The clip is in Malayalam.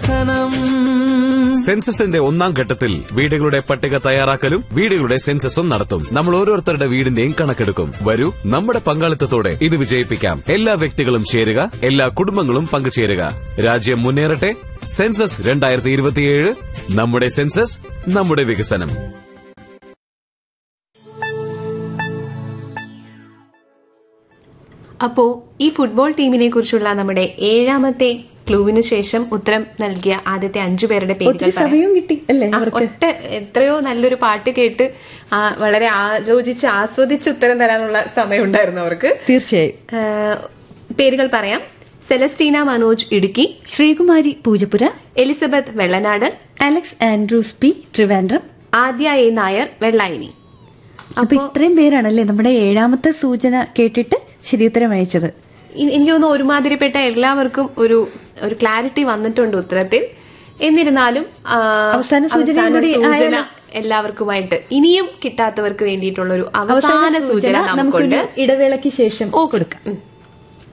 വികസനം സെൻസസിന്റെ ഒന്നാം ഘട്ടത്തിൽ വീടുകളുടെ പട്ടിക തയ്യാറാക്കലും വീടുകളുടെ സെൻസസും നടത്തും നമ്മൾ ഓരോരുത്തരുടെ വീടിന്റെയും കണക്കെടുക്കും വരൂ നമ്മുടെ പങ്കാളിത്തത്തോടെ ഇത് വിജയിപ്പിക്കാം എല്ലാ വ്യക്തികളും ചേരുക എല്ലാ കുടുംബങ്ങളും പങ്കുചേരുക രാജ്യം മുന്നേറട്ടെ സെൻസസ് രണ്ടായിരത്തി ഇരുപത്തിയേഴ് നമ്മുടെ സെൻസസ് നമ്മുടെ വികസനം അപ്പോ ഈ ഫുട്ബോൾ ടീമിനെ കുറിച്ചുള്ള നമ്മുടെ ഏഴാമത്തെ ക്ലൂവിന് ശേഷം ഉത്തരം നൽകിയ ആദ്യത്തെ അഞ്ചു പേരുടെ പേരുകൾ ഒത്തിരി പറയാം. സമയം കിട്ടി അല്ലേ ആ, അവർക്ക് ഒറ്റ എത്രയോ നല്ലൊരു പാട്ട് കേട്ട് ആ, വളരെ ആലോചിച്ച് ആസ്വദിച്ച് ഉത്തരം തരാനുള്ള സമയം ഉണ്ടായിരുന്നു അവർക്ക് തീർച്ചയായും ആ, പേരുകൾ പറയാം Celestina Manoj Idukki Sreekumari Poojappura Elizabeth Vellanad Alex Andrews P Trivandrum Adhya A Nair വെള്ളായിനി അപ്പൊ ഇത്രയും പേരാണല്ലേ നമ്മുടെ ഏഴാമത്തെ സൂചന കേട്ടിട്ട് ശരിയുത്തരം അയച്ചത് ഇ- എനിക്ക് തോന്നുന്നു ഒരുമാതിരിപ്പെട്ട എല്ലാവർക്കും ഒരു ഒരു ക്ലാരിറ്റി വന്നിട്ടുണ്ട് ഉത്തരത്തിൽ എന്നിരുന്നാലും ആ, അവസാന സൂചനയും അവസാന കൂടി സൂചന ആയാലോ? എല്ലാവർക്കുമായിട്ട് ഇനിയും കിട്ടാത്തവർക്ക് വേണ്ടിയിട്ടുള്ള ഒരു അവസാന സൂചന നമുക്കുണ്ട് നമുക്കൊരു ഇടവേളയ്ക്ക് ശേഷം ഓ കൊടുക്കാം ഉം.